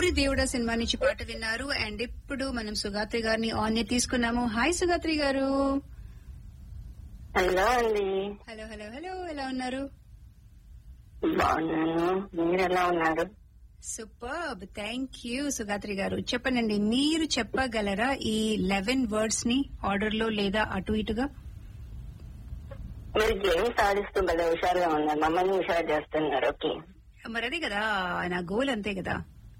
ఓరి దేవుడా సినిమా నుంచి పాట విన్నారు అండ్ ఇప్పుడు మనం సుగాత్రి గారిని ఆన్ తీసుకున్నాము హాయ్ సుగాత్రి గారు హలో అండి హలో హలో హలో ఎలా ఉన్నారు బాగున్నాను మీరు ఎలా ఉన్నారు సూపర్ థ్యాంక్ యూ సుగాత్రి గారు చెప్పండి మీరు చెప్పగలరా ఈ లెవెన్ వర్డ్స్ ని ఆర్డర్ లో లేదా అటు ఇటుగా మీరు గేమ్ సాధిస్తూ భలే హుషారుగా ఉన్నారు మమ్మల్ని హుషారు చేస్తున్నారు ఓకే మరి అదే కదా నా గోల్ అంతే కదా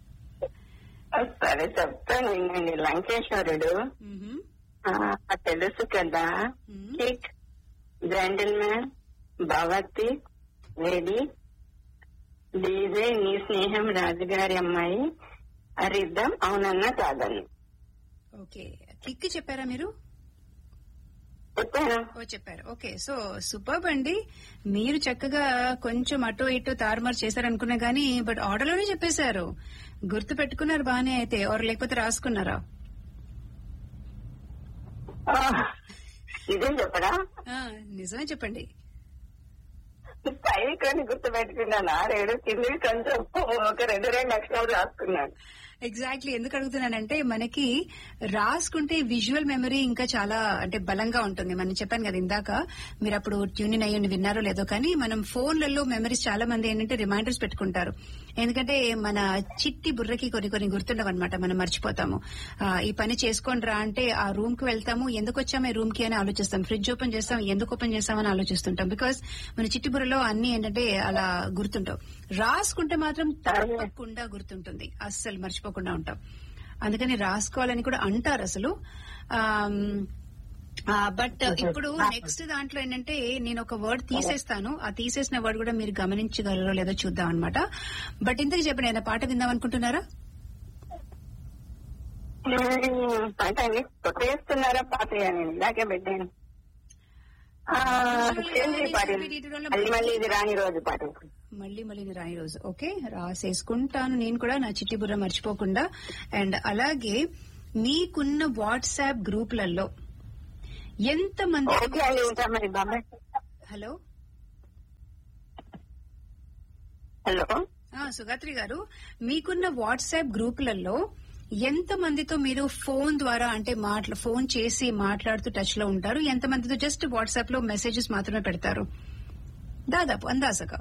సరే చెప్తాను వినండి లంకేశ్వరుడు మ్హూ. ఆ, తెలుసు కదా మ్మ్. కిక్ జెంటిల్మెన్ భవతి లేడీ డీజే నీ స్నేహం రాజుగారి అమ్మాయి అరిద్దాం అవునన్నా కాదన్న ఓకే కిక్ చెప్పారా మీరు చెప్పాను ఓ చెప్పారు ఓకే సో సూపర్ అండి మీరు చక్కగా కొంచెం అటు ఇటు తారుమారు చేశారనుకున్నా గానీ బట్ ఆర్డర్ లోనే చెప్పేశారు గుర్తు పెట్టుకున్నారు బానే అయితే ఎవరు లేకపోతే రాసుకున్నారా ఆ, ఇదేం చెప్పడా ఆ, నిజమే చెప్పండి పై కొన్ని గుర్తు పెట్టుకున్నాను ఆరేడు కింది కొంచెం ఒక రెండు రెండు అక్షరాలు రాసుకున్నాను ఎగ్జాక్ట్లీ ఎందుకు అడుగుతున్నానంటే మనకి రాసుకుంటే విజువల్ మెమరీ ఇంకా చాలా అంటే బలంగా ఉంటుంది మనం చెప్పాను కదా ఇందాక మీరు అప్పుడు ట్యూన్ అయ్యి విన్నారో లేదో కానీ మనం ఫోన్లలో మెమరీస్ చాలా మంది ఏంటంటే రిమైండర్స్ పెట్టుకుంటారు ఎందుకంటే మన చిట్టి బుర్రకి కొన్ని కొన్ని గుర్తుండవు అనమాట మనం మర్చిపోతాము ఆ, ఈ పని చేసుకోండి రా అంటే ఆ రూమ్ కి వెళ్తాము ఎందుకు వచ్చాము ఈ రూమ్ కి అని ఆలోచిస్తాం ఫ్రిడ్జ్ ఓపెన్ చేస్తాం ఎందుకు ఓపెన్ చేస్తామని ఆలోచిస్తుంటాం బికాస్ మన చిట్టి బుర్రలో అన్ని ఏంటంటే అలా గుర్తుంటావు రాసుకుంటే మాత్రం తప్పకుండా గుర్తుంటుంది అస్సలు మర్చిపోకుండా ఉంటాం అందుకని రాసుకోవాలని కూడా అంటారు అసలు ఆమ్, ఆ, బట్ ఇప్పుడు నెక్స్ట్ దాంట్లో ఏంటంటే నేను ఒక వర్డ్ తీసేస్తాను ఆ తీసేసిన వర్డ్ కూడా మీరు గమనించగలరో లేదో చూద్దాం అనమాట బట్ ఇంతకు చెప్పండి ఏదైనా పాట విందాం అనుకుంటున్నారా పాట అండి కొత్త వేస్తున్నారా పాత నేను ఇలాగే పెట్టాను ఆ, ఏంటి పాట మళ్ళీ మళ్ళీ ఇది రాని రోజు పాట మళ్ళీ మళ్ళీ నీ రాని రోజు ఓకే రాసేసుకుంటాను నేను కూడా నా చిట్టి బుర్ర మర్చిపోకుండా అండ్ అలాగే మీకున్న వాట్సాప్ గ్రూపులలో ఎంత మంది ఓకే అండి ఉంటా మరి బాబాయ్ హలో హలో ఆ, సుగాత్రి గారు మీకున్న వాట్సాప్ గ్రూపులలో ఎంత మందితో మీరు ఫోన్ ద్వారా అంటే మాట్లా ఫోన్ చేసి మాట్లాడుతూ టచ్ లో ఉంటారు ఎంత మందితో జస్ట్ వాట్సాప్ లో మెసేజెస్ మాత్రమే పెడతారు దాదాపు అందాసగా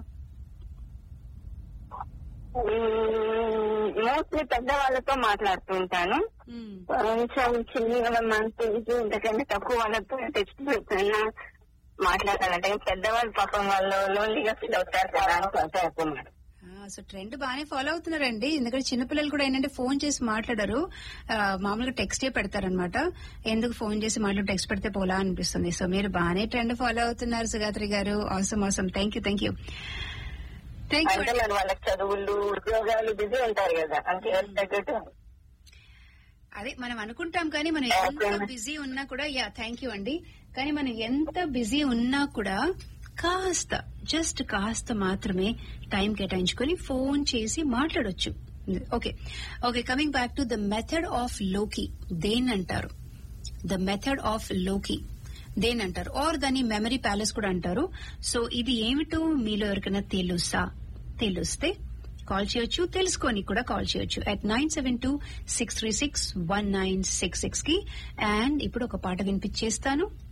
మోస్ట్లీ పెద్దవాళ్ళతో మాట్లాడుతూ ఉంటాను మ్మ్. కొంచెం చిన్న మనసు ఇంతకంటే తక్కువ వాళ్ళతో టెక్స్ట్ పెడుతున్నా మాట్లాడాలంటే పెద్దవాళ్ళు పాపం వాళ్ళు లోన్లీగా ఫీల్ అవుతారు కదా అని మాట్లాడుతున్నారు ఆ, సో ట్రెండ్ బాగానే ఫాలో అవుతున్నారండి ఎందుకంటే చిన్నపిల్లలు కూడా ఏంటంటే ఫోన్ చేసి మాట్లాడరు ఆ, మామూలుగా టెక్స్టే పెడతారనమాట ఎందుకు ఫోన్ చేసి మాట్లాడి టెక్స్ట్ పెడితే పోలా అనిపిస్తుంది సో మీరు బాగానే ట్రెండ్ ఫాలో అవుతున్నారు సుగాత్రి గారు అవసరం అవసరం thank you thank you thank you అంటే మరి వాళ్ళకి చదువులు ఉద్యోగాలు బిజీ ఉంటారు కదా అంటే ఎవరికి తగ్గట్టు అదే మనం అనుకుంటాం కానీ మనం ఎంత బిజీ ఉన్నా కూడా యా థ్యాంక్ యూ అండి కానీ మనం ఎంత బిజీ ఉన్నా కూడా కాస్త జస్ట్ కాస్త మాత్రమే టైం కేటాయించుకొని ఫోన్ చేసి మాట్లాడొచ్చు okay okay coming back to the method of లోకి దేన్నంటారు ద మెథడ్ ఆఫ్ లోకి దేనంటారు ఆర్ దాన్ని మెమరీ ప్యాలెస్ కూడా అంటారు సో ఇది ఏమిటో మీలో ఎవరికైనా తెలుసా తెలిస్తే కాల్ చేయొచ్చు తెలుసుకొని కూడా కాల్ చేయొచ్చు at nine seven two six three six one nine six six కి అండ్ ఇప్పుడు ఒక పాట వినిపించేస్తాను